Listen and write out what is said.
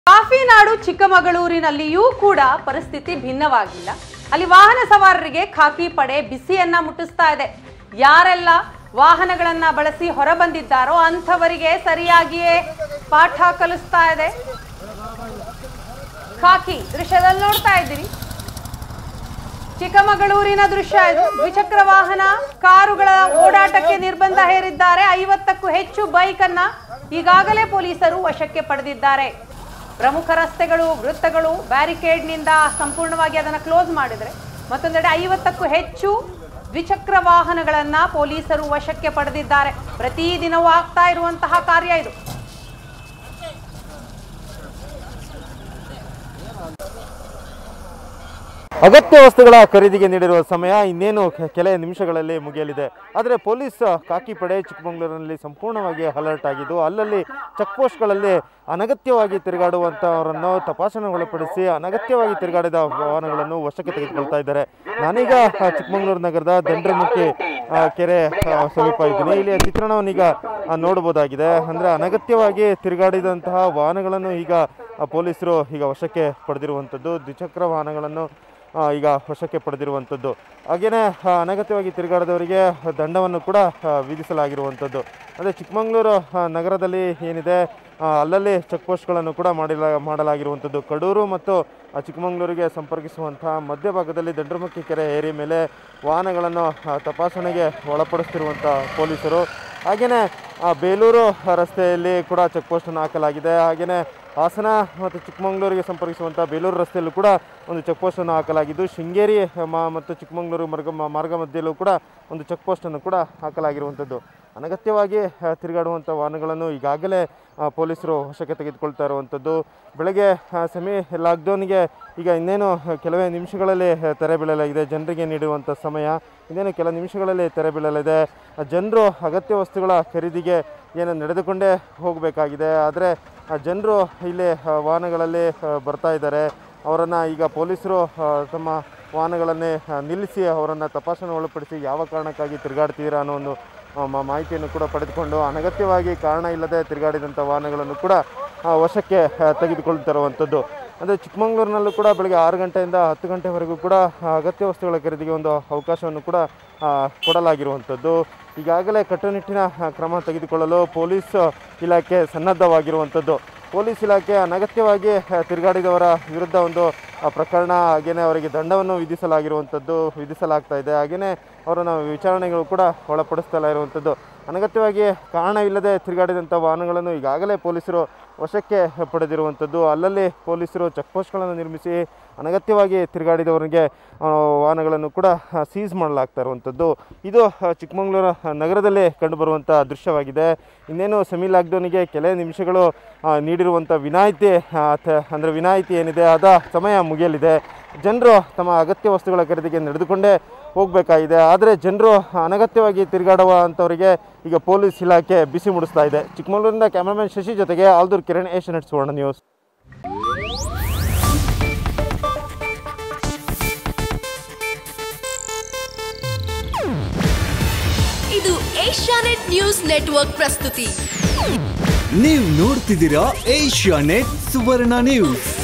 ಕಾಫಿನಾಡು ಚಿಕ್ಕಮಗಳೂರಿನಲ್ಲಿಯೂ ಕೂಡ ಪರಿಸ್ಥಿತಿ ಭಿನ್ನವಾಗಿಲ್ಲ ಅಲ್ಲಿ ವಾಹನ ಸವಾರರಿಗೆ ಖಾಕಿ ಪಡೆ ಬಿಸಿಯನ್ನ ಮುಟ್ಟಿಸ್ತಾ ಇದೆ ಯಾರೆಲ್ಲ ವಾಹನಗಳನ್ನ ಬಳಸಿ ಹೊರಬಂದಿದ್ದಾರೋ ಅಂಥವರಿಗೆ ಸರಿಯಾಗಿಯೇ ಪಾಠ ಕಲಿಸ್ತಾ ಇದೆ ಖಾಕಿ ದೃಶ್ಯದಲ್ಲಿ ನೋಡ್ತಾ ಇದ್ದೀರಿ ಚಿಕ್ಕಮಗಳೂರಿನ ದೃಶ್ಯ ಇದು ದ್ವಿಚಕ್ರ ವಾಹನ ಕಾರುಗಳ ಓಡಾಟಕ್ಕೆ ನಿರ್ಬಂಧ ಹೇರಿದ್ದಾರೆ ಐವತ್ತಕ್ಕೂ ಹೆಚ್ಚು ಬೈಕ್ ಅನ್ನ ಈಗಾಗಲೇ ಪೊಲೀಸರು ವಶಕ್ಕೆ ಪಡೆದಿದ್ದಾರೆ ಪ್ರಮುಖ ರಸ್ತೆಗಳು ವೃತ್ತಗಳು ಬ್ಯಾರಿಕೇಡ್ನಿಂದ ಸಂಪೂರ್ಣವಾಗಿ ಅದನ್ನು ಕ್ಲೋಸ್ ಮಾಡಿದರೆ ಮತ್ತೊಂದೆಡೆ ಐವತ್ತಕ್ಕೂ ಹೆಚ್ಚು ದ್ವಿಚಕ್ರ ವಾಹನಗಳನ್ನ ಪೊಲೀಸರು ವಶಕ್ಕೆ ಪಡೆದಿದ್ದಾರೆ ಪ್ರತಿದಿನವೂ ಆಗ್ತಾ ಇರುವಂತಹ ಕಾರ್ಯ ಇದು ಅಗತ್ಯ ವಸ್ತುಗಳ ಖರೀದಿಗೆ ನೀಡಿರುವ ಸಮಯ ಇನ್ನೇನು ಕೆ- ಕೆಲ ನಿಮಿಷಗಳಲ್ಲಿ ಮುಗಿಯಲಿದೆ ಆದರೆ ಪೊಲೀಸ್ ಖಾಕಿ ಪಡೆ ಚಿಕ್ಕಮಗಳೂರಿನಲ್ಲಿ ಸಂಪೂರ್ಣವಾಗಿ ಅಲರ್ಟ್ ಆಗಿದ್ದು ಅಲ್ಲಲ್ಲಿ ಚೆಕ್ ಪೋಸ್ಟ್ಗಳಲ್ಲಿ ಅನಗತ್ಯವಾಗಿ ತಿರುಗಾಡುವಂಥವರನ್ನು ತಪಾಸಣೆಗೊಳಪಡಿಸಿ ಅನಗತ್ಯವಾಗಿ ತಿರುಗಾಡಿದ ವಾಹನಗಳನ್ನು ವಶಕ್ಕೆ ತೆಗೆದುಕೊಳ್ತಾ ಇದ್ದಾರೆ ನಾನೀಗ ಆ, ಚಿಕ್ಕಮಗಳೂರು ನಗರದ ದಂಡ್ರಮುಖಿ ಆ, ಕೆರೆ ಆ, ಸಮೀಪ ಇದ್ದೀನಿ ಇಲ್ಲಿ ಚಿತ್ರಣವನ್ನೀಗ ಆ, ನೋಡಬಹುದಾಗಿದೆ ಅಂದರೆ ಅನಗತ್ಯವಾಗಿ ತಿರುಗಾಡಿದಂತಹ ವಾಹನಗಳನ್ನು ಈಗ ಆ, ಪೊಲೀಸರು ಈಗ ವಶಕ್ಕೆ ಪಡೆದಿರುವಂಥದ್ದು ದ್ವಿಚಕ್ರ ವಾಹನಗಳನ್ನು ಆ, ಈಗ ವಶಕ್ಕೆ ಪಡೆದಿರುವಂಥದ್ದು ಹಾಗೆಯೇ ಆ, ಅನಗತ್ಯವಾಗಿ ತಿರುಗಾಡದವರಿಗೆ ದಂಡವನ್ನು ಕೂಡ ಆ, ವಿಧಿಸಲಾಗಿರುವಂಥದ್ದು ಅದೇ ಚಿಕ್ಕಮಗಳೂರು ಆ, ನಗರದಲ್ಲಿ ಏನಿದೆ ಆ, ಅಲ್ಲಲ್ಲಿ ಚೆಕ್ ಪೋಸ್ಟ್ಗಳನ್ನು ಕೂಡ ಮಾಡಿಲ ಮಾಡಲಾಗಿರುವಂಥದ್ದು ಕಡೂರು ಮತ್ತು ಆ, ಚಿಕ್ಕಮಗಳೂರಿಗೆ ಸಂಪರ್ಕಿಸುವಂತಹ ಮಧ್ಯಭಾಗದಲ್ಲಿ ದಂಡ್ರಮುಖಿ ಕೆರೆ ಏರಿ ಮೇಲೆ ವಾಹನಗಳನ್ನು ಆ, ತಪಾಸಣೆಗೆ ಒಳಪಡಿಸ್ತಿರುವಂಥ ಪೊಲೀಸರು ಹಾಗೆಯೇ ಆ, ಬೇಲೂರು ರಸ್ತೆಯಲ್ಲಿ ಕೂಡ ಚೆಕ್ ಪೋಸ್ಟನ್ನು ಹಾಕಲಾಗಿದೆ ಹಾಗೆಯೇ ಹಾಸನ ಮತ್ತು ಚಿಕ್ಕಮಗಳೂರಿಗೆ ಸಂಪರ್ಕಿಸುವಂಥ ಬೇಲೂರು ರಸ್ತೆಯಲ್ಲೂ ಕೂಡ ಒಂದು ಚೆಕ್ ಪೋಸ್ಟನ್ನು ಹಾಕಲಾಗಿದ್ದು ಶೃಂಗೇರಿ ಮ- ಮತ್ತು ಚಿಕ್ಕಮಗಳೂರು ಮಾರ್ಗ ಮಾರ್ಗ ಮಧ್ಯೆಯಲ್ಲೂ ಕೂಡ ಒಂದು ಚೆಕ್ ಪೋಸ್ಟನ್ನು ಕೂಡ ಹಾಕಲಾಗಿರುವಂಥದ್ದು ಅನಗತ್ಯವಾಗಿ ಆ, ತಿರುಗಾಡುವಂಥ ವಾಹನಗಳನ್ನು ಈಗಾಗಲೇ ಆ, ಪೊಲೀಸರು ವಶಕ್ಕೆ ತೆಗೆದುಕೊಳ್ತಾ ಇರುವಂಥದ್ದು ಬೆಳಗ್ಗೆ ಆ, ಸೆಮಿ ಲಾಕ್ಡೌನ್ಗೆ ಈಗ ಇನ್ನೇನು ಕೆಲವೇ ನಿಮಿಷಗಳಲ್ಲಿ ಆ, ತೆರೆ ಬೀಳಲಾಗಿದೆ ಜನರಿಗೆ ನೀಡುವಂಥ ಸಮಯ ಇನ್ನೇನು ಕೆಲ ನಿಮಿಷಗಳಲ್ಲಿ ತೆರೆ ಬೀಳಲಿದೆ ಆ, ಜನರು ಅಗತ್ಯ ವಸ್ತುಗಳ ಖರೀದಿಗೆ ಏನು ನಡೆದುಕೊಂಡೇ ಹೋಗಬೇಕಾಗಿದೆ ಆದರೆ ಜನರು ಇಲ್ಲಿ ಆ, ವಾಹನಗಳಲ್ಲಿ ಆ, ಬರ್ತಾ ಇದ್ದಾರೆ ಅವರನ್ನು ಈಗ ಪೊಲೀಸರು ಆ, ತಮ್ಮ ವಾಹನಗಳನ್ನೇ ಆ, ನಿಲ್ಲಿಸಿ ಅವರನ್ನು ತಪಾಸಣೆ ಒಳಪಡಿಸಿ ಯಾವ ಕಾರಣಕ್ಕಾಗಿ ತಿರುಗಾಡ್ತೀರಾ ಅನ್ನೋ ಒಂದು ಆ, ಮ- ಮಾಹಿತಿಯನ್ನು ಕೂಡ ಪಡೆದುಕೊಂಡು ಅನಗತ್ಯವಾಗಿ ಕಾರಣ ಇಲ್ಲದೆ ತಿರುಗಾಡಿದಂಥ ವಾಹನಗಳನ್ನು ಕೂಡ ಆ, ವಶಕ್ಕೆ ಆ, ತೆಗೆದುಕೊಳ್ತಿರುವಂಥದ್ದು ಅಂದರೆ ಚಿಕ್ಕಮಗಳೂರಿನಲ್ಲೂ ಕೂಡ ಬೆಳಗ್ಗೆ ಆರು ಗಂಟೆಯಿಂದ ಹತ್ತು ಗಂಟೆವರೆಗೂ ಕೂಡ ಆ, ಅಗತ್ಯ ವಸ್ತುಗಳ ಖರೀದಿಗೆ ಒಂದು ಅವಕಾಶವನ್ನು ಕೂಡ ಆ, ಕೊಡಲಾಗಿರುವಂಥದ್ದು ಈಗಾಗಲೇ ಕಟ್ಟುನಿಟ್ಟಿನ ಆ, ಕ್ರಮ ತೆಗೆದುಕೊಳ್ಳಲು ಪೊಲೀಸ್ ಇಲಾಖೆ ಸನ್ನದ್ಧವಾಗಿರುವಂಥದ್ದು ಪೊಲೀಸ್ ಇಲಾಖೆ ಅನಗತ್ಯವಾಗಿ ಆ, ತಿರುಗಾಡಿದವರ ವಿರುದ್ಧ ಒಂದು ಆ, ಪ್ರಕರಣ ಹಾಗೆಯೇ ಅವರಿಗೆ ದಂಡವನ್ನು ವಿಧಿಸಲಾಗಿರುವಂಥದ್ದು ವಿಧಿಸಲಾಗ್ತಾ ಇದೆ ಹಾಗೆಯೇ ಅವರನ್ನು ವಿಚಾರಣೆಗಳು ಕೂಡ ಒಳಪಡಿಸ್ತಾ ಇರುವಂಥದ್ದು ಅನಗತ್ಯವಾಗಿ ಕಾರಣವಿಲ್ಲದೆ ತಿರುಗಾಡಿದಂಥ ವಾಹನಗಳನ್ನು ಈಗಾಗಲೇ ಪೊಲೀಸರು ವಶಕ್ಕೆ ಪಡೆದಿರುವಂಥದ್ದು ಅಲ್ಲಲ್ಲಿ ಪೊಲೀಸರು ಚೆಕ್ ಪೋಸ್ಟ್ಗಳನ್ನು ನಿರ್ಮಿಸಿ ಅನಗತ್ಯವಾಗಿ ತಿರುಗಾಡಿದವರಿಗೆ ಆ, ವಾಹನಗಳನ್ನು ಕೂಡ ಸೀಸ್ ಮಾಡಲಾಗ್ತಾ ಇರುವಂಥದ್ದು ಇದು ಆ, ಚಿಕ್ಕಮಗಳೂರು ನಗರದಲ್ಲಿ ಕಂಡುಬರುವಂಥ ದೃಶ್ಯವಾಗಿದೆ ಇನ್ನೇನು ಸೆಮಿ ಲಾಕ್ಡೌನಿಗೆ ಕೆಲವೇ ನಿಮಿಷಗಳು ಆ, ನೀಡಿರುವಂಥ ವಿನಾಯಿತಿ ಅಂದರೆ ವಿನಾಯಿತಿ ಏನಿದೆ ಅದ ಸಮಯ ಮುಗಿಯಲಿದೆ ಜನರು ತಮ್ಮ ಅಗತ್ಯ ವಸ್ತುಗಳ ಖರೀದಿಗೆ ನಡೆದುಕೊಂಡೇ ಹೋಗಬೇಕಾಗಿದೆ ಆದರೆ ಜನರು ಅನಗತ್ಯವಾಗಿ ತಿರುಗಾಡುವ ಅಂಥವರಿಗೆ ಈಗ ಪೊಲೀಸ್ ಇಲಾಖೆ ಬಿಸಿ ಮುಡಿಸ್ತಾ ಇದೆ ಚಿಕ್ಕಮಗಳೂರಿನಿಂದ ಕ್ಯಾಮರಾಮನ್ ಶಶಿ ಜೊತೆಗೆ ಆಲ್ದೂರ್ ಕಿರಣ್ ಏಷ್ಯನೆಟ್ ಸುವರ್ಣ ನ್ಯೂಸ್ ಇದು ಏಷ್ಯಾನೆಟ್ ನ್ಯೂಸ್ ನೆಟ್ವರ್ಕ್ ಪ್ರಸ್ತುತಿ ನೀವು ನೋಡ್ತಿದ್ದೀರಾ ಏಷ್ಯಾ ನೆಟ್ ಸುವರ್ಣ ನ್ಯೂಸ್